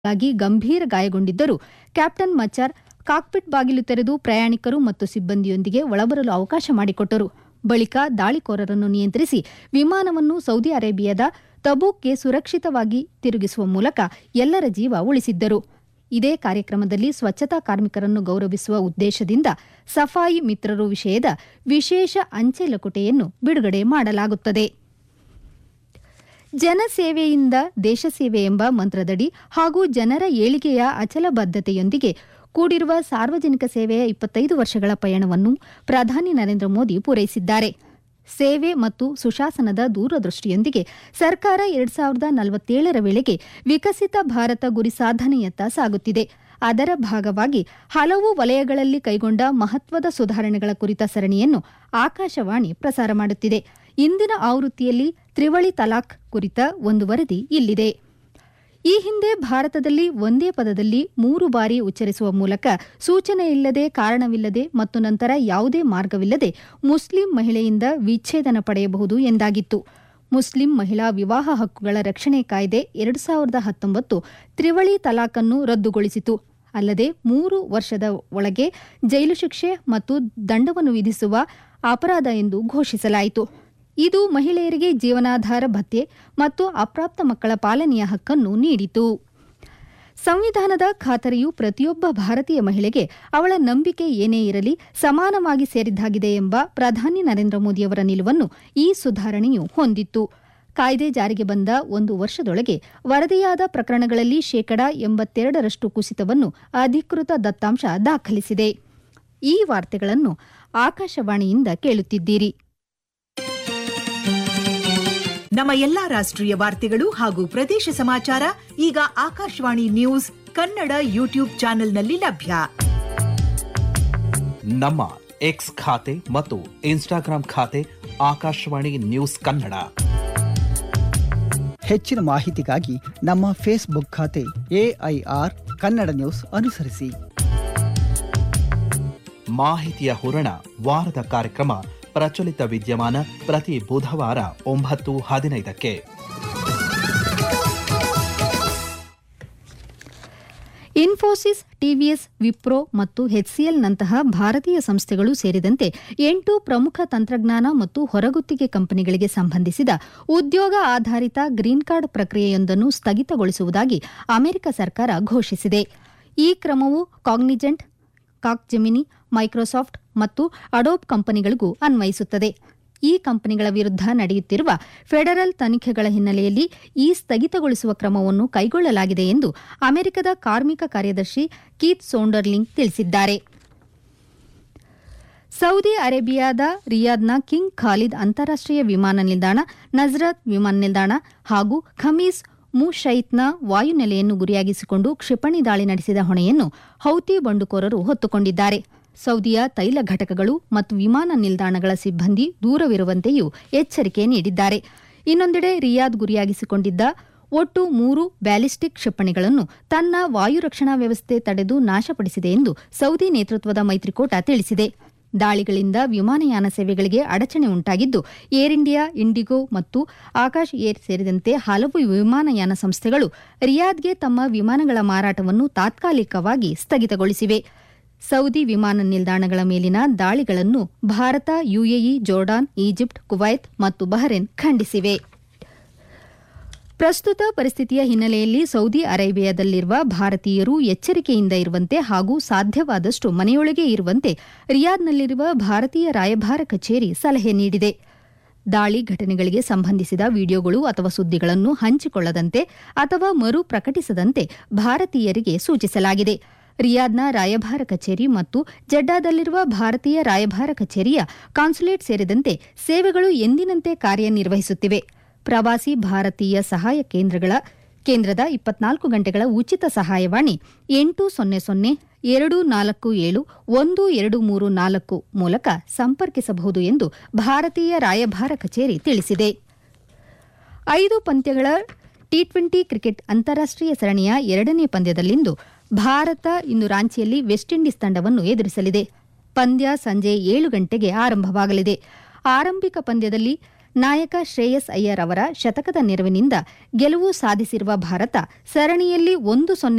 ಾಗಿ ಗಂಭೀರ ಗಾಯಗೊಂಡಿದ್ದರೂ captain ಮಚ್ಚಾರ್ cockpit ಬಾಗಿಲು ತೆರೆದು ಪ್ರಯಾಣಿಕರು ಮತ್ತು ಸಿಬ್ಬಂದಿಯೊಂದಿಗೆ ಒಳಬರಲು ಅವಕಾಶ ಮಾಡಿಕೊಟ್ಟರು ಬಳಿಕ ದಾಳಿಕೋರರನ್ನು ನಿಯಂತ್ರಿಸಿ ವಿಮಾನವನ್ನು ಸೌದಿ ಅರೇಬಿಯಾದ ತಬೂಕ್ಗೆ ಸುರಕ್ಷಿತವಾಗಿ ತಿರುಗಿಸುವ ಮೂಲಕ ಎಲ್ಲರ ಜೀವ ಉಳಿಸಿದ್ದರು ಇದೇ ಕಾರ್ಯಕ್ರಮದಲ್ಲಿ ಸ್ವಚ್ಛತಾ ಕಾರ್ಮಿಕರನ್ನು ಗೌರವಿಸುವ ಉದ್ದೇಶದಿಂದ ಸಫಾಯಿ ಮಿತ್ರರು ವಿಷಯದ ವಿಶೇಷ ಅಂಚೆ ಲಕೋಟೆಯನ್ನು ಬಿಡುಗಡೆ ಮಾಡಲಾಗುತ್ತದೆ ಜನಸೇವೆಯಿಂದ ದೇಶಸೇವೆ ಎಂಬ ಮಂತ್ರದಡಿ ಹಾಗೂ ಜನರ ಏಳಿಗೆಯ ಅಚಲ ಬದ್ಧತೆಯೊಂದಿಗೆ ಕೂಡಿರುವ ಸಾರ್ವಜನಿಕ ಸೇವೆಯ ಇಪ್ಪತ್ತೈದು ವರ್ಷಗಳ ಪಯಣವನ್ನು ಪ್ರಧಾನಿ ನರೇಂದ್ರ ಮೋದಿ ಪೂರೈಸಿದ್ದಾರೆ ಸೇವೆ ಮತ್ತು ಸುಶಾಸನದ ದೂರದೃಷ್ಟಿಯೊಂದಿಗೆ ಸರ್ಕಾರ ಎರಡ್ ಸಾವಿರದ ನಲವತ್ತೇಳರ ವೇಳೆಗೆ ವಿಕಸಿತ ಭಾರತ ಗುರಿ ಸಾಧನೆಯತ್ತ ಸಾಗುತ್ತಿದೆ ಅದರ ಭಾಗವಾಗಿ ಹಲವು ವಲಯಗಳಲ್ಲಿ ಕೈಗೊಂಡ ಮಹತ್ವದ ಸುಧಾರಣೆಗಳ ಕುರಿತ ಸರಣಿಯನ್ನು ಆಕಾಶವಾಣಿ ಪ್ರಸಾರ ಮಾಡುತ್ತಿದೆ ಇಂದಿನ ಆವೃತ್ತಿಯಲ್ಲಿ ತ್ರಿವಳಿ ತಲಾಖ್ ಕುರಿತ ಒಂದು ವರದಿ ಇಲ್ಲಿದೆ ಈ ಹಿಂದೆ ಭಾರತದಲ್ಲಿ ಒಂದೇ ಪದದಲ್ಲಿ ಮೂರು ಬಾರಿ ಉಚ್ಚರಿಸುವ ಮೂಲಕ ಸೂಚನೆ ಇಲ್ಲದೆ ಕಾರಣವಿಲ್ಲದೆ ಮತ್ತು ನಂತರ ಯಾವುದೇ ಮಾರ್ಗವಿಲ್ಲದೆ ಮುಸ್ಲಿಂ ಮಹಿಳೆಯಿಂದ ವಿಚ್ಛೇದನ ಪಡೆಯಬಹುದು ಎಂದಾಗಿತ್ತು ಮುಸ್ಲಿಂ ಮಹಿಳಾ ವಿವಾಹ ಹಕ್ಕುಗಳ ರಕ್ಷಣೆ ಕಾಯ್ದೆ ಎರಡು ಸಾವಿರದ ಹತ್ತೊಂಬತ್ತು ತ್ರಿವಳಿ ತಲಾಖನ್ನು ರದ್ದುಗೊಳಿಸಿತು ಅಲ್ಲದೆ ಮೂರು ವರ್ಷದ ಒಳಗೆ ಜೈಲು ಶಿಕ್ಷೆ ಮತ್ತು ದಂಡವನ್ನು ವಿಧಿಸುವ ಅಪರಾಧ ಎಂದು ಘೋಷಿಸಲಾಯಿತು ಇದು ಮಹಿಳೆಯರಿಗೆ ಜೀವನಾಧಾರ ಭತ್ಯೆ ಮತ್ತು ಅಪ್ರಾಪ್ತ ಮಕ್ಕಳ ಪಾಲನೆಯ ಹಕ್ಕನ್ನು ನೀಡಿತು ಸಂವಿಧಾನದ ಖಾತರಿಯು ಪ್ರತಿಯೊಬ್ಬ ಭಾರತೀಯ ಮಹಿಳೆಗೆ ಅವಳ ನಂಬಿಕೆ ಏನೇ ಇರಲಿ ಸಮಾನವಾಗಿ ಸೇರಿದ್ದಾಗಿದೆ ಎಂಬ ಪ್ರಧಾನಿ ನರೇಂದ್ರ ಮೋದಿಯವರ ನಿಲುವನ್ನು ಈ ಸುಧಾರಣೆಯು ಹೊಂದಿತ್ತು ಕಾಯ್ದೆ ಜಾರಿಗೆ ಬಂದ ಒಂದು ವರ್ಷದೊಳಗೆ ವರದಿಯಾದ ಪ್ರಕರಣಗಳಲ್ಲಿ ಶೇಕಡಾ ಎಂಬತ್ತೆರಡರಷ್ಟು ಕುಸಿತವನ್ನು ಅಧಿಕೃತ ದತ್ತಾಂಶ ದಾಖಲಿಸಿದೆ ಈ ವಾರ್ತೆಗಳನ್ನು ಆಕಾಶವಾಣಿಯಿಂದ ಕೇಳುತ್ತಿದ್ದೀರಿ ನಮ್ಮ ಎಲ್ಲಾ ರಾಷ್ಟ್ರೀಯ ವಾರ್ತೆಗಳು ಹಾಗೂ ಪ್ರದೇಶ ಸಮಾಚಾರ ಈಗ ಆಕಾಶವಾಣಿ ನ್ಯೂಸ್ ಕನ್ನಡ ಯೂಟ್ಯೂಬ್ ಚಾನೆಲ್ನಲ್ಲಿ ಲಭ್ಯ ನಮ್ಮ ಎಕ್ಸ್ ಖಾತೆ ಮತ್ತು ಇನ್ಸ್ಟಾಗ್ರಾಂ ಖಾತೆ ಆಕಾಶವಾಣಿ ನ್ಯೂಸ್ ಕನ್ನಡ ಹೆಚ್ಚಿನ ಮಾಹಿತಿಗಾಗಿ ನಮ್ಮ ಫೇಸ್ಬುಕ್ ಖಾತೆ ಎಐಆರ್ ಕನ್ನಡ ನ್ಯೂಸ್ ಅನುಸರಿಸಿ ಮಾಹಿತಿಯ ಹೂರಣ ವಾರದ ಕಾರ್ಯಕ್ರಮ ಪ್ರಚಲಿತ ವಿದ್ಯಮಾನ ಪ್ರತಿ ಬುಧವಾರ ಒಂಬತ್ತು ಹದಿನೈದಕ್ಕೆ ಇನ್ಫೋಸಿಸ್ ಟಿವಿಎಸ್ ವಿಪ್ರೋ ಮತ್ತು ಎಚ್ಸಿಎಲ್ನಂತಹ ಭಾರತೀಯ ಸಂಸ್ಥೆಗಳು ಸೇರಿದಂತೆ ಎಂಟು ಪ್ರಮುಖ ತಂತ್ರಜ್ಞಾನ ಮತ್ತು ಹೊರಗುತ್ತಿಗೆ ಕಂಪನಿಗಳಿಗೆ ಸಂಬಂಧಿಸಿದ ಉದ್ಯೋಗ ಆಧಾರಿತ ಗ್ರೀನ್ ಕಾರ್ಡ್ ಪ್ರಕ್ರಿಯೆಯೊಂದನ್ನು ಸ್ಥಗಿತಗೊಳಿಸುವುದಾಗಿ ಅಮೆರಿಕ ಸರ್ಕಾರ ಘೋಷಿಸಿದೆ ಈ ಕ್ರಮವು ಕಾಗ್ನಿಜೆಂಟ್ ಕಾಕ್ಜೆಮಿನಿ ಮೈಕ್ರೋಸಾಫ್ಟ್ ಮತ್ತು ಅಡೋಬ್ ಕಂಪನಿಗಳಿಗೂ ಅನ್ವಯಿಸುತ್ತದೆ ಈ ಕಂಪನಿಗಳ ವಿರುದ್ಧ ನಡೆಯುತ್ತಿರುವ ಫೆಡರಲ್ ತನಿಖೆಗಳ ಹಿನ್ನೆಲೆಯಲ್ಲಿ ಈ ಸ್ಥಗಿತಗೊಳಿಸುವ ಕ್ರಮವನ್ನು ಕೈಗೊಳ್ಳಲಾಗಿದೆ ಎಂದು ಅಮೆರಿಕದ ಕಾರ್ಮಿಕ ಕಾರ್ಯದರ್ಶಿ ಕೀತ್ ಸೋಂಡರ್ಲಿಂಗ್ ತಿಳಿಸಿದ್ದಾರೆ ಸೌದಿ ಅರೇಬಿಯಾದ ರಿಯಾದ್ನ ಕಿಂಗ್ ಖಾಲಿದ್ ಅಂತಾರಾಷ್ಟೀಯ ವಿಮಾನ ನಿಲ್ದಾಣ ನಜ್ರತ್ ವಿಮಾನ ನಿಲ್ದಾಣ ಹಾಗೂ ಖಮೀಸ್ ಮುಶೈತ್ನ ವಾಯುನೆಲೆಯನ್ನು ಗುರಿಯಾಗಿಸಿಕೊಂಡು ಕ್ಷಿಪಣಿ ದಾಳಿ ನಡೆಸಿದ ಹೊಣೆಯನ್ನು ಹೌತಿ ಬಂಡುಕೋರರು ಹೊತ್ತುಕೊಂಡಿದ್ದಾರೆ ಸೌದಿಯ ತೈಲ ಘಟಕಗಳು ಮತ್ತು ವಿಮಾನ ನಿಲ್ದಾಣಗಳ ಸಿಬ್ಬಂದಿ ದೂರವಿರುವಂತೆಯೂ ಎಚ್ಚರಿಕೆ ನೀಡಿದ್ದಾರೆ ಇನ್ನೊಂದೆಡೆ ರಿಯಾದ್ ಗುರಿಯಾಗಿಸಿಕೊಂಡಿದ್ದ ಒಟ್ಟು ಮೂರು ಬ್ಯಾಲಿಸ್ಟಿಕ್ ಕ್ಷಿಪಣಿಗಳನ್ನು ತನ್ನ ವಾಯು ರಕ್ಷಣಾ ವ್ಯವಸ್ಥೆ ತಡೆದು ನಾಶಪಡಿಸಿದೆ ಎಂದು ಸೌದಿ ನೇತೃತ್ವದ ಮೈತ್ರಿಕೂಟ ತಿಳಿಸಿದೆ ದಾಳಿಗಳಿಂದ ವಿಮಾನಯಾನ ಸೇವೆಗಳಿಗೆ ಅಡಚಣೆ ಉಂಟಾಗಿದ್ದು ಏರ್ ಇಂಡಿಯಾ ಇಂಡಿಗೋ ಮತ್ತು ಆಕಾಶ್ ಏರ್ ಸೇರಿದಂತೆ ಹಲವು ವಿಮಾನಯಾನ ಸಂಸ್ಥೆಗಳು ರಿಯಾದ್ಗೆ ತಮ್ಮ ವಿಮಾನಗಳ ಮಾರಾಟವನ್ನು ತಾತ್ಕಾಲಿಕವಾಗಿ ಸ್ಥಗಿತಗೊಳಿಸಿವೆ ಸೌದಿ ವಿಮಾನ ನಿಲ್ದಾಣಗಳ ಮೇಲಿನ ದಾಳಿಗಳನ್ನು Bharat UAE Jordan Egypt Kuwait ಮತ್ತು ಬಹರೇನ್ ಖಂಡಿಸಿವೆ ಪ್ರಸ್ತುತ ಪರಿಸ್ಥಿತಿಯ ಹಿನ್ನೆಲೆಯಲ್ಲಿ ಸೌದಿ ಅರೇಬಿಯಾದಲ್ಲಿರುವ ಭಾರತೀಯರು ಎಚ್ಚರಿಕೆಯಿಂದ ಇರುವಂತೆ ಹಾಗೂ ಸಾಧ್ಯವಾದಷ್ಟು ಮನೆಯೊಳಗೆ ಇರುವಂತೆ ರಿಯಾದ್ನಲ್ಲಿರುವ ಭಾರತೀಯ ರಾಯಭಾರ ಕಚೇರಿ ಸಲಹೆ ನೀಡಿದೆ ದಾಳಿ ಘಟನೆಗಳಿಗೆ ಸಂಬಂಧಿಸಿದ ವಿಡಿಯೋಗಳು ಅಥವಾ ಸುದ್ದಿಗಳನ್ನು ಹಂಚಿಕೊಳ್ಳದಂತೆ ಅಥವಾ ಮರು ಪ್ರಕಟಿಸದಂತೆ ಭಾರತೀಯರಿಗೆ ಸೂಚಿಸಲಾಗಿದೆ ರಿಯಾದ್ನ ರಾಯಭಾರ ಕಚೇರಿ ಮತ್ತು ಜಡ್ಡಾದಲ್ಲಿರುವ ಭಾರತೀಯ ರಾಯಭಾರ ಕಚೇರಿಯ ಕಾನ್ಸುಲೇಟ್ ಸೇರಿದಂತೆ ಸೇವೆಗಳು ಎಂದಿನಂತೆ ಕಾರ್ಯನಿರ್ವಹಿಸುತ್ತಿವೆ ಪ್ರವಾಸಿ ಭಾರತೀಯ ಸಹಾಯ ಕೇಂದ್ರಗಳ ಕೇಂದ್ರದ ಇಪ್ಪತ್ನಾಲ್ಕು ಗಂಟೆಗಳ ಉಚಿತ ಸಹಾಯವಾಣಿ ಎಂಟು ಸೊನ್ನೆ ಸೊನ್ನೆ ಎರಡು ನಾಲ್ಕು ಏಳು ಒಂದು ಎರಡು ಮೂರು ನಾಲ್ಕು ಮೂಲಕ ಸಂಪರ್ಕಿಸಬಹುದು ಎಂದು ಭಾರತೀಯ ರಾಯಭಾರ ಕಚೇರಿ ತಿಳಿಸಿದೆ ಐದು ಪಂದ್ಯಗಳ ಟಿ ಟ್ವೆಂಟಿ ಕ್ರಿಕೆಟ್ ಅಂತಾರಾಷ್ಟೀಯ ಸರಣಿಯ ಎರಡನೇ ಪಂದ್ಯದಲ್ಲಿಂದು ಭಾರತ ಇಂದು ರಾಂಚಿಯಲ್ಲಿ ವೆಸ್ಟ್ ಇಂಡೀಸ್ ತಂಡವನ್ನು ಎದುರಿಸಲಿದೆ ಪಂದ್ಯ ಸಂಜೆ ಏಳು ಗಂಟೆಗೆ ಆರಂಭವಾಗಲಿದೆ ಆರಂಭಿಕ ಪಂದ್ಯದಲ್ಲಿ ನಾಯಕ ಶ್ರೇಯಸ್ ಅಯ್ಯರ್ ಅವರ ಶತಕದ ನೆರವಿನಿಂದ ಗೆಲುವು ಸಾಧಿಸಿರುವ ಭಾರತ ಸರಣಿಯಲ್ಲಿ ಒಂದು ಸೊನ್ನೆ